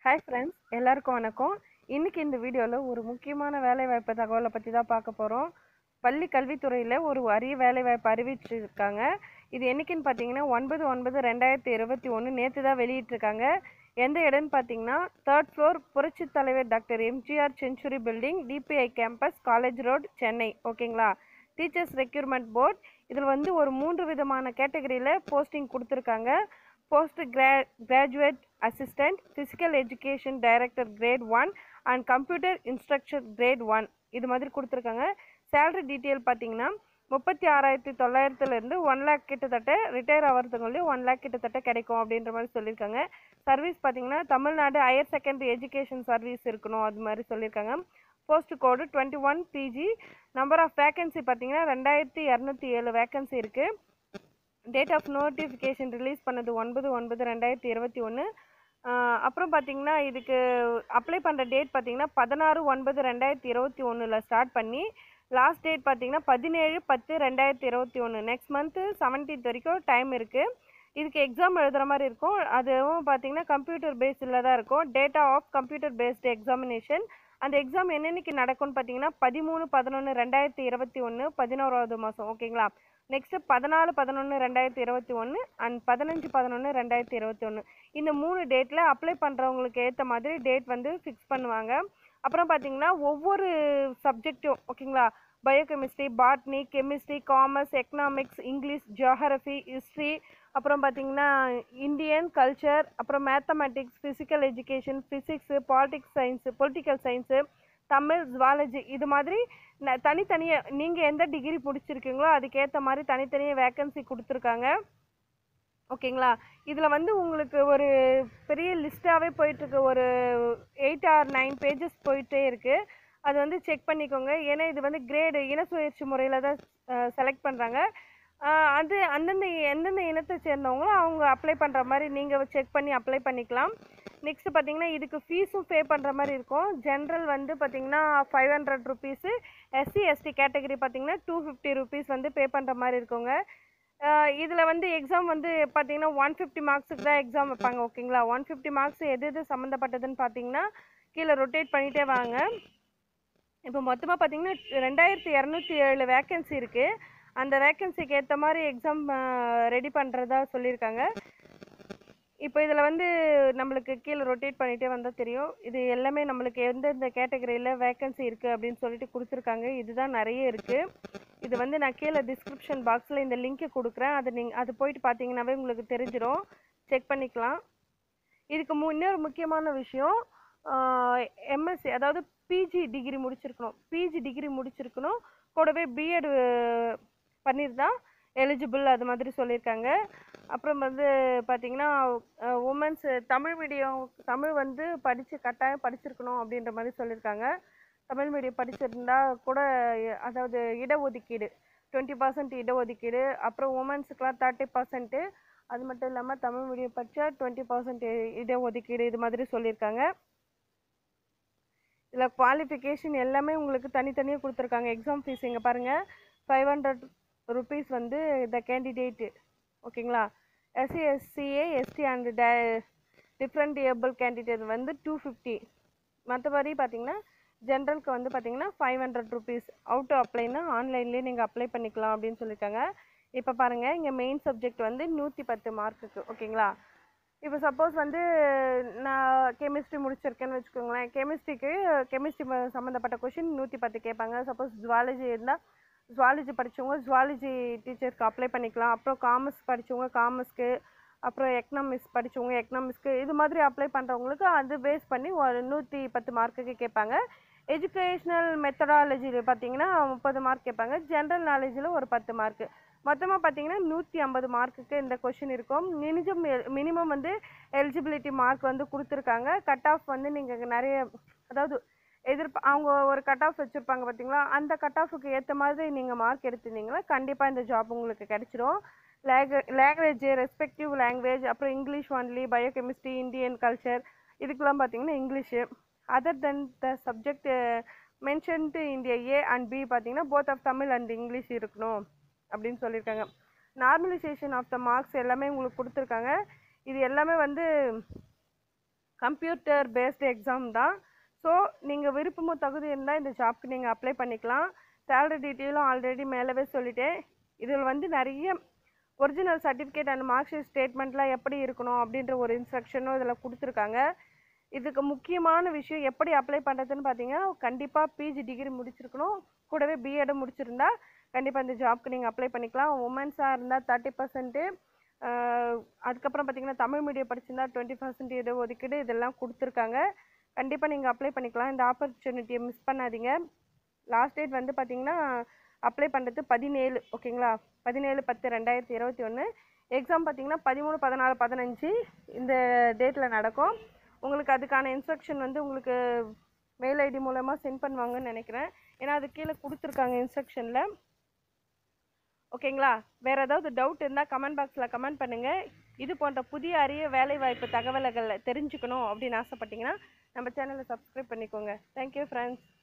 hi friends எல்லாருக்கும் வணக்கம் இன்னைக்கு இந்த வீடியோவில் ஒரு முக்கியமான வேலைவாய்ப்பு தகவலை பற்றி தான் பார்க்க போகிறோம் பள்ளி கல்வித்துறையில் ஒரு அரிய வேலைவாய்ப்பு அறிவிச்சிருக்காங்க இது என்னைக்குன்னு பார்த்தீங்கன்னா ஒன்பது ஒன்பது ரெண்டாயிரத்தி இருபத்தி ஒன்று நேற்று தான் வெளியிட்டிருக்காங்க எந்த இடம்னு பார்த்தீங்கன்னா தேர்ட் ஃப்ளோர் புரட்சித் தலைவர் doctor MGR century building DPI campus college road Chennai ஓகேங்களா டீச்சர்ஸ் ரெக்யூர்மெண்ட் போர்ட் இதில் வந்து ஒரு மூன்று விதமான கேட்டகரியில் போஸ்டிங் கொடுத்துருக்காங்க போஸ்ட் கிரா graduate assistant physical education director grade one and computer instructor grade one இது மாதிரி கொடுத்துருக்காங்க சேலரி டீட்டெயில் பார்த்தீங்கன்னா முப்பத்தி ஆறாயிரத்தி தொள்ளாயிரத்துலேருந்து ஒன் லேக் கிட்டத்தட்ட ரிட்டையர் ஆகிறதுக்குள்ளேயும் ஒன் லேக் கிட்டத்தட்ட கிடைக்கும் அப்படின்ற மாதிரி சொல்லியிருக்காங்க சர்வீஸ் பார்த்தீங்கன்னா Tamil Nadu higher secondary education service இருக்கணும் அது மாதிரி சொல்லியிருக்காங்க post code twenty one PG number of vacancy பார்த்தீங்கன்னா ரெண்டாயிரத்தி இரநூத்தி ஏழு வேகன்சி இருக்குது டேட் ஆஃப் நோட்டிஃபிகேஷன் ரிலீஸ் பண்ணது ஒன்பது ஒன்பது ரெண்டாயிரத்தி இருபத்தி ஒன்று அப்புறம் பார்த்தீங்கன்னா இதுக்கு அப்ளை பண்ணுற டேட் பார்த்தீங்கன்னா பதினாறு ஒன்பது ரெண்டாயிரத்தி இருபத்தி ஒன்றில் ஸ்டார்ட் பண்ணி லாஸ்ட் டேட் பார்த்தீங்கன்னா பதினேழு பத்து ரெண்டாயிரத்தி இருபத்தி ஒன்று நெக்ஸ்ட் மந்த்து செவன்டீன்த் வரைக்கும் டைம் இருக்குது இதுக்கு எக்ஸாம் எழுதுகிற மாதிரி இருக்கும் அதுவும் பார்த்தீங்கன்னா கம்ப்யூட்டர் பேஸில் தான் இருக்கும் data of computer based examination அந்த எக்ஸாம் என்னென்னைக்கு நடக்கும்னு பார்த்தீங்கன்னா பதிமூணு பதினொன்று ரெண்டாயிரத்தி இருபத்தி ஒன்று பதினோராவது மாதம் ஓகேங்களா நெக்ஸ்ட்டு பதினாலு பதினொன்று ரெண்டாயிரத்தி இருபத்தி ஒன்று அண்ட் பதினஞ்சு பதினொன்று ரெண்டாயிரத்தி இருபத்தி ஒன்று இந்த மூணு டேட்டில் அப்ளை பண்ணுறவங்களுக்கு ஏற்ற மாதிரி டேட் வந்து ஃபிக்ஸ் பண்ணுவாங்க அப்புறம் பார்த்தீங்கன்னா ஒவ்வொரு சப்ஜெக்ட்டும் ஓகேங்களா biochemistry botany chemistry commerce economics English geography history அப்புறம் பார்த்தீங்கன்னா இந்தியன் கல்ச்சர் அப்புறம் mathematics physical education physics politics science political science Tamil zoology இது மாதிரி ந- தனித்தனியாக நீங்கள் எந்த டிகிரி முடிச்சிருக்கீங்களோ அதுக்கேற்ற மாதிரி தனித்தனியாக வேக்கன்சி கொடுத்துருக்காங்க ஓகேங்களா இதில் வந்து உங்களுக்கு ஒரு பெரிய லிஸ்ட்டாகவே போயிட்டுருக்கு ஒரு எயிட் ஆர் நைன் பேஜஸ் போயிட்டே இருக்குது அது வந்து செக் பண்ணிக்கோங்க ஏன்னா இது வந்து கிரேடு இன சுழற்சி முறையில் தான் செலக்ட் பண்ணுறாங்க அது அந்தந்த எந்தெந்த இனத்தை சேர்ந்தவங்களோ அவங்க அப்ளை பண்ணுற மாதிரி நீங்கள் செக் பண்ணி அப்ளை பண்ணிக்கலாம் நெக்ஸ்ட் பார்த்தீங்கன்னா இதுக்கு ஃபீஸும் பே பண்ணுற மாதிரி இருக்கும் ஜென்ரல் வந்து பார்த்தீங்கன்னா five hundred rupees SC ST category பார்த்தீங்கன்னா டூ ஃபிஃப்டி ருபீஸ் வந்து பே பண்ணுற மாதிரி இருக்குங்க இதில் வந்து எக்ஸாம் வந்து பார்த்தீங்கன்னா ஒன் ஃபிஃப்டி மார்க்ஸுக்கு தான் எக்ஸாம் வைப்பாங்க ஓகேங்களா ஒன் ஃபிஃப்டி மார்க்ஸ் எது எது சம்மந்தப்பட்டதுன்னு பார்த்தீங்கன்னா கீழே ரொட்டேட் பண்ணிகிட்டே வாங்க இப்போ மொத்தமாக பார்த்தீங்கன்னா ரெண்டாயிரத்தி இரநூத்தி ஏழு வேக்கன்சி இருக்குது அந்த வேக்கன்சிக்கு ஏற்ற மாதிரி எக்ஸாம் ரெடி பண்ணுறதா சொல்லியிருக்காங்க இப்போ இதில் வந்து நம்மளுக்கு கீழே ரொட்டேட் பண்ணிகிட்டே வந்தால் தெரியும் இது எல்லாமே நம்மளுக்கு எந்தெந்த கேட்டகரியில் வேக்கன்சி இருக்குது அப்படின்னு சொல்லிட்டு கொடுத்துருக்காங்க இதுதான் நிறைய இருக்குது இது வந்து நான் கீழே டிஸ்கிரிப்ஷன் பாக்ஸில் இந்த லிங்க்கை கொடுக்குறேன் அது நீங்கள் அது போயிட்டு பார்த்தீங்கன்னாவே உங்களுக்கு தெரிஞ்சிடும் செக் பண்ணிக்கலாம் இதுக்கு மு இன்னொரு முக்கியமான விஷயம் எம்எஸ்சி அதாவது பிஜி டிகிரி முடிச்சிருக்கணும் பிஜி டிகிரி முடிச்சிருக்கணும் கூடவே பிஎட் பண்ணியிருந்தா எலிஜிபிள் அது மாதிரி சொல்லியிருக்காங்க அப்புறம் வந்து பார்த்தீங்கன்னா உமன்ஸ் தமிழ் மீடியம் தமிழ் வந்து படித்து கட்டாயம் படிச்சிருக்கணும் அப்படின்ற மாதிரி சொல்லியிருக்காங்க தமிழ் மீடியம் படிச்சிருந்தா கூட எ- அதாவது இடஒதுக்கீடு டுவெண்ட்டி பர்சன்ட் இடஒதுக்கீடு அப்புறம் உமன்ஸுக்கெலாம் தேர்ட்டி பர்சன்ட்டு அது மட்டும் இல்லாமல் தமிழ் மீடியம் படித்தா டுவெண்ட்டி பர்சன்ட் இடஒதுக்கீடு இது மாதிரி சொல்லியிருக்காங்க இதில் குவாலிஃபிகேஷன் எல்லாமே உங்களுக்கு தனித்தனியாக கொடுத்துருக்காங்க எக்ஸாம் ஃபீஸ் இங்கே பாருங்கள் ஃபைவ் ஹண்ட்ரட் ருபீஸ் வந்து த கேண்டிடேட்டு ஓகேங்களா SC SCA ST and the different able candidate வந்து டூ ஃபிஃப்டி மற்றபடி பார்த்தீங்கன்னா ஜென்ரலுக்கு வந்து பார்த்தீங்கன்னா ஃபைவ் ஹண்ட்ரட் ருபீஸ் அவுட் அப்ளைனா ஆன்லைன்லேயே நீங்கள் அப்ளை பண்ணிக்கலாம் அப்படின்னு சொல்லியிருக்காங்க இப்போ பாருங்கள் இங்கே மெயின் சப்ஜெக்ட் வந்து நூற்றி பத்து மார்க்குக்கு ஓகேங்களா இப்போ சப்போஸ் வந்து நான் கெமிஸ்ட்ரி முடிச்சிருக்கேன்னு வச்சுக்கோங்களேன் கெமிஸ்ட்ரிக்கு கெமிஸ்ட்ரி சம்மந்தப்பட்ட கொஷின் நூற்றி பத்து கேட்பாங்க சப்போஸ் ஜுவாலஜி இருந்தால் ஜுவாலஜி படித்தவங்க ஜுவாலஜி டீச்சருக்கு அப்ளை பண்ணிக்கலாம் அப்புறம் காமர்ஸ் படித்தவங்க காமர்ஸ்க்கு அப்புறம் எக்கனாமிக்ஸ் படித்தவங்க எக்கனாமிக்ஸ்க்கு இது மாதிரி அப்ளை பண்ணுறவங்களுக்கு அது பேஸ் பண்ணி ஒரு நூற்றி பத்து மார்க்குக்கு கேட்பாங்க எஜுகேஷ்னல் மெத்தடாலஜியில் பார்த்தீங்கன்னா முப்பது மார்க் கேட்பாங்க ஜென்ரல் நாலேஜில் ஒரு பத்து மார்க்கு மொத்தமாக பார்த்தீங்கன்னா நூற்றி ஐம்பது மார்க்குக்கு இந்த கொஷின் இருக்கும் மினிமம் மினிமம் வந்து எலிஜிபிலிட்டி மார்க் வந்து கொடுத்துருக்காங்க கட் ஆஃப் வந்து நீங்கள் நிறைய அதாவது எதிர்ப்பு அவங்க ஒரு கட் ஆஃப் வச்சுருப்பாங்க பார்த்தீங்களா அந்த கட் ஆஃபுக்கு ஏற்ற மாதிரி நீங்கள் மார்க் எடுத்திருந்தீங்கன்னா கண்டிப்பாக இந்த ஜாப் உங்களுக்கு கிடைச்சிரும் லாங்குவேஜ் ரெஸ்பெக்டிவ் லாங்குவேஜ் அப்புறம் English only biochemistry Indian culture இதுக்கெல்லாம் பார்த்தீங்கன்னா English other then the subject mentioned India A and B பார்த்தீங்கன்னா both of Tamil and English இருக்கணும் அப்படின்னு சொல்லியிருக்காங்க நார்மலைசேஷன் ஆஃப் த மார்க்ஸ் எல்லாமே உங்களுக்கு கொடுத்துருக்காங்க இது எல்லாமே வந்து கம்ப்யூட்டர் பேஸ்டு எக்ஸாம் தான் ஸோ நீங்கள் விருப்பமும் தகுதி இருந்தால் இந்த ஜாப்க்கு நீங்கள் அப்ளை பண்ணிக்கலாம் சேலரி டீட்டெயிலும் ஆல்ரெடி மேலவே சொல்லிட்டேன் இதில் வந்து நிறைய original certificate and mark sheet ஸ்டேட்மெண்ட்லாம் எப்படி இருக்கணும் அப்படின்ற ஒரு இன்ஸ்ட்ரக்ஷனும் இதில் கொடுத்துருக்காங்க இதுக்கு முக்கியமான விஷயம் எப்படி அப்ளை பண்ணுறதுன்னு பார்த்தீங்கன்னா கண்டிப்பாக பிஜி டிகிரி முடிச்சிருக்கணும் கூடவே பிஎடும் முடிச்சிருந்தா கண்டிப்பாக இந்த ஜாப்க்கு நீங்கள் அப்ளை பண்ணிக்கலாம் உமன்ஸாக இருந்தால் தேர்ட்டி பர்சன்ட்டு அதுக்கப்புறம் பார்த்தீங்கன்னா தமிழ் மீடியம் படிச்சிருந்தா டுவெண்ட்டி பர்சன்ட் ஏதோ ஒதுக்கீடு இதெல்லாம் கொடுத்துருக்காங்க கண்டிப்பாக நீங்கள் அப்ளை பண்ணிக்கலாம் இந்த ஆப்பர்ச்சுனிட்டியை மிஸ் பண்ணாதீங்க லாஸ்ட் டேட் வந்து பார்த்தீங்கன்னா அப்ளை பண்ணுறது பதினேழு ஓகேங்களா பதினேழு பத்து ரெண்டாயிரத்தி இருபத்தி ஒன்று எக்ஸாம் பார்த்தீங்கன்னா பதிமூணு பதினாலு பதினஞ்சு இந்த டேட்டில் நடக்கும் உங்களுக்கு அதுக்கான இன்ஸ்ட்ரக்ஷன் வந்து உங்களுக்கு மெயில் ஐடி மூலமாக சென்ட் பண்ணுவாங்கன்னு நினைக்கிறேன் ஏன்னா அது கீழே கொடுத்துருக்காங்க இன்ஸ்ட்ரக்ஷனில் ஓகேங்களா வேறு ஏதாவது டவுட் இருந்தால் கமெண்ட் பாக்ஸில் கமெண்ட் பண்ணுங்கள் இது போன்ற புதிய அரிய வேலைவாய்ப்பு தகவல்களை தெரிஞ்சுக்கணும் அப்படின்னு ஆசைப்பட்டீங்கன்னா நம்ம சேனலை சப்ஸ்கிரைப் பண்ணிக்கோங்க தேங்க்யூ ஃப்ரெண்ட்ஸ்